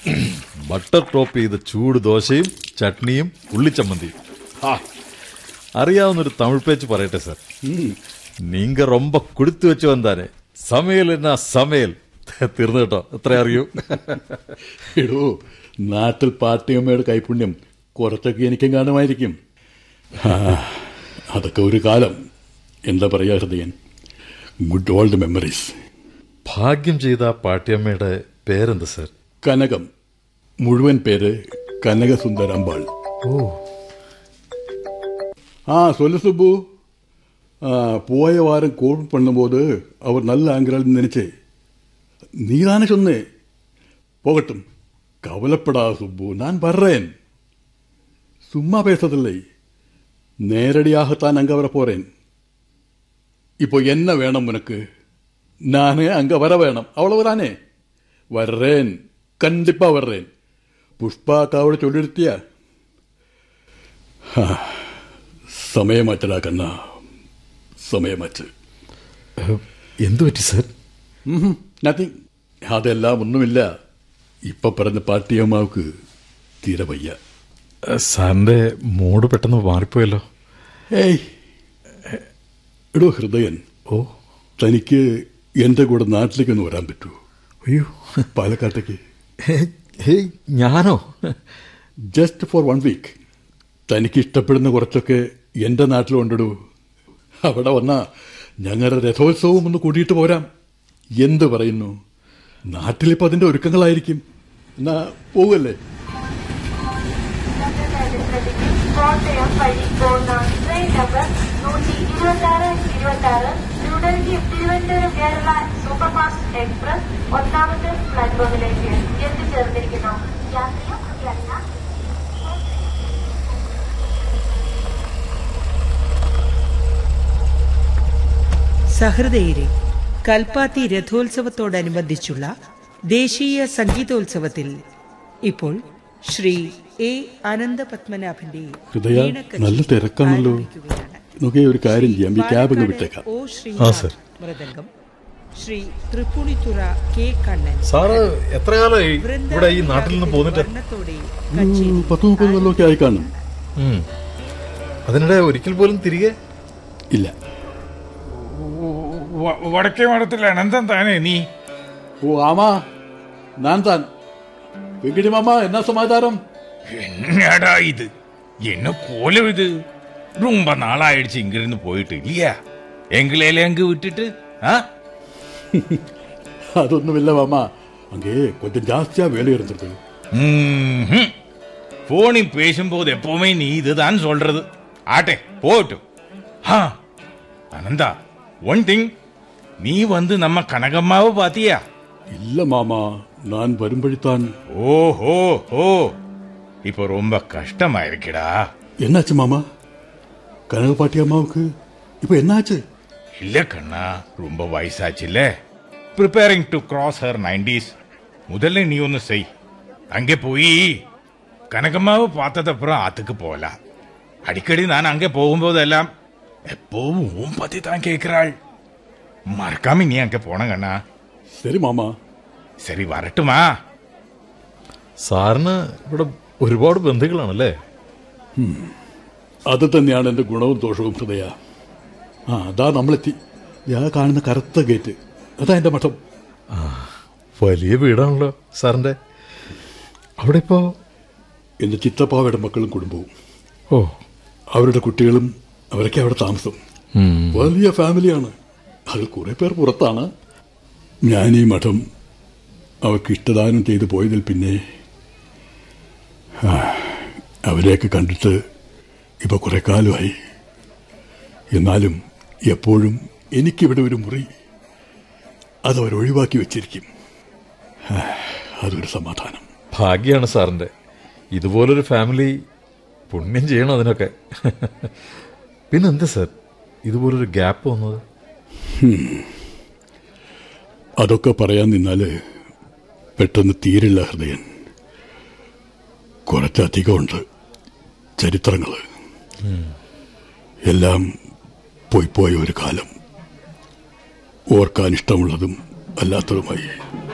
Butter top ചെയ്ത ചൂട് ദോശയും ചട്നിയും ഉള്ളിച്ചമ്മന്തിയും ആ അറിയാവുന്നൊരു തമിഴ് പേച്ച് പറയട്ടെ സാർ നീങ്ക ரொம்ப കൊടുത്തു വെച്ച് വന്നാനെ സമയൽ എന്നാ സമയൽ തീർന്നു കേട്ടോ എത്ര അറിയൂ എടോ നാട്ടിൽ പാട്ടിയമ്മയുടെ കൈപുണ്യം കുറച്ചൊക്കെ എനിക്കും കാണുമായിരിക്കും ആ, അതൊക്കെ ഒരു കാലം എന്താ പറയാ ഹൃദയൻ ഗുഡ് ഓൾഡ് മെമ്മറീസ് ഭാഗ്യം ചെയ്ത ആ പാട്ടിയമ്മയുടെ പേരെന്ത് സാർ കനകം മുഴുവൻ പേര് കനകസുന്ദരമ്പാൾ ഓ ஆ சொல்லு சுப்பு ஆ, போய வாரம் கோல் பண்ணும்போது அவர் நல்ல ஆங்கிறாள்னு நினைச்சேன் நீதானே சொன்னே போகட்டும் கவலைப்படாத சுப்பு நான் வர்றேன் சும்மா பேசதில்லை நேரடியாகத்தான் அங்க வர போறேன் இப்போ என்ன வேணும் உனக்கு நானே அங்க வர வேணும் அவ்வளவுதானே வர்றேன் கண்டிப்பா வர்றேன் புஷ்பா அக்காவோட சொல்லிருத்தியா സമയമാറ്റടാ കണ്ണ സമയമാറ്റ് എന്തു പറ്റി സാർ നത്തിങ് അതെല്ലാം ഒന്നുമില്ല ഇപ്പൊ പറഞ്ഞ പാട്ടിയമ്മാവക്ക് തീരെ വയ്യ സാറിന്റെ മൂഡ് പെട്ടെന്ന് മാറിപ്പോയല്ലോ ഏയ് എടോ ഹൃദയൻ ഓ തനിക്ക് എന്റെ കൂടെ നാട്ടിലേക്കൊന്ന് വരാൻ പറ്റൂ അയ്യോ പാലക്കാട്ടേക്ക് ഹേയ് ഞാനോ ജസ്റ്റ് ഫോർ വൺ വീക്ക് തനിക്ക് ഇഷ്ടപ്പെടുന്ന കുറച്ചൊക്കെ എന്റെ നാട്ടിലുണ്ടിടൂ അവിടെ വന്ന ഞങ്ങളുടെ രഥോത്സവം ഒന്ന് കൂട്ടിയിട്ട് പോരാം എന്ത് പറയുന്നു നാട്ടിലിപ്പോ അതിന്റെ ഒരുക്കങ്ങളായിരിക്കും എന്നാ പോവല്ലേ കോട്ടയം വഴി പോകുന്ന ട്രെയിൻ നമ്പർ നൂറ്റി ഇരുപത്തി ആറ് ഇരുപത്തി ആറ് ന്യൂഡൽഹി തിരുവനന്തപുരം കേരള സൂപ്പർഫാസ്റ്റ് എക്സ്പ്രസ് ഒന്നാമത്തെ പ്ലാറ്റ്ഫോമിലേക്ക് എത്തിച്ചേർന്നിരിക്കുന്നു യാത്രിക കൃത്യല്ല സഹൃദയരെ കൽപ്പാത്തി രഥോത്സവത്തോടനുബന്ധിച്ചുള്ള ദേശീയ സംഗീതോത്സവത്തിൽ ഇപ്പോൾ ശ്രീ എ അനന്തപത്മനാഭന്റെ ഹൃദയ വീണക്കച്ചേരി നല്ല തിരക്കാണല്ലോ ആരംഭിക്കുകയാണ്. നോക്കേ ഒരു കാര്യം ചെയ്യാം ഈ ക്യാബ് അങ്ങ് വിട്ടേക്കാം ഓ ആ, Srinath sir. Mridangam Sri Thrippunithura K Kannan sir എത്ര കാലമായി ഇവിടെ ഈ നാട്ടിൽ നിന്ന് പോന്നിട്ട് വർണ്ണത്തോടെ ഉം, കച്ചേരി പത്ത് മുപ്പത് കൊല്ലമൊക്കെ ആയി കാണും ഉം. അതിനിടെ ഒരിക്കൽ പോലും തിരികെ ഇല്ല വ- വടക്കേ മഠത്തിൽ അനന്തം താനേ നീ ഓ ആമാ ഞാൻ താൻ വെങ്കിടി മാമ എന്നാ സമാചാരം என்னடா இது என்ன கோலம் இது ரொம்ப நாளாயிடுச்சு இங்க இருந்து போயிட்டு இல்லையா எங்களையில அங்க விட்டுட்டு ஆ അതൊന്നുമില്ല മാമ അங்கே கொஞ்சம் ஜாஸ்தியா வேலை இருந்தது ம்ஹும். போனில் பேசும்போது எப்பவுமே நீ இதுதான் சொல்றது ஆட்டே போட்டும் ஆ அனந்தா ஒன் திங் நீ வந்து நம்ம கனகம்மாவை பாத்தியா இல்ல மாமா நான் வரும்படித்தான் ஓஹோ ஓ இப்போ ரொம்ப கஷ்டமா இருக்குடா என்னாச்சு மாமா கனகபாட்டி அம்மாவுக்கு இப்ப என்னாச்சு இல்ல கண்ணா ரொம்ப வயசாச்சுல்ல preparing to cross her nineties முதல்ல நீ ஒன்று செய் அங்கே போய் கனகம்மாவை பார்த்ததப்புறம் ஆத்துக்கு போகலாம் அடிக்கடி நான் அங்கே போகும்போதெல்லாம் எப்பவும் உன் பத்தி தான் கேட்கிறாள் மறக்காம நீ அங்கே போன கண்ணா சரி மாமா சரி வரட்டுமா സാറിന് ഇവിടെ ഒരുപാട് ബന്ധുക്കളാണല്ലേ അത് തന്നെയാണ് എന്റെ ഗുണവും ദോഷവും ഹൃദയ ആ അതാ നമ്മളെത്തി ഞാൻ കാണുന്ന കറുത്ത ഗേറ്റ് അതാ എന്റെ മഠം വലിയ വീടാണല്ലോ സാറിന്റെ അവിടെ ഇപ്പോ എന്റെ ചിത്തപ്പാവയുടെ മക്കളും കുടുംബവും ഓ അവരുടെ കുട്ടികളും അവരൊക്കെ അവിടെ താമസം വലിയ ഫാമിലിയാണ് അതിൽ കുറെ പേർ പുറത്താണ് ഞാൻ ഈ മഠം അവർക്ക് ഇഷ്ടദാനം ചെയ്തു പോയതിൽ പിന്നെ ആ, അവരെയൊക്കെ കണ്ടിട്ട് ഇപ്പൊ കുറെ കാലമായി എന്നാലും എപ്പോഴും എനിക്കിവിടെ ഒരു മുറി അതവർ ഒഴിവാക്കി വെച്ചിരിക്കും ആ, അതൊരു സമാധാനം ഭാഗ്യാണ് സാറിന്റെ ഇതുപോലൊരു ഫാമിലി പുണ്യം ചെയ്യണം അതിനൊക്കെ പിന്നെന്താ സാർ ഇതുപോലൊരു ഗ്യാപ്പ് വന്നത് അതൊക്കെ പറയാൻ നിന്നാല് പെട്ടെന്ന് തീരില്ല ഹൃദയൻ കുറച്ചധികമുണ്ട് ചരിത്രങ്ങൾ എല്ലാം പോയി പോയ ഒരു കാലം ഓർക്കാൻ ഇഷ്ടമുള്ളതും അല്ലാത്തതുമായി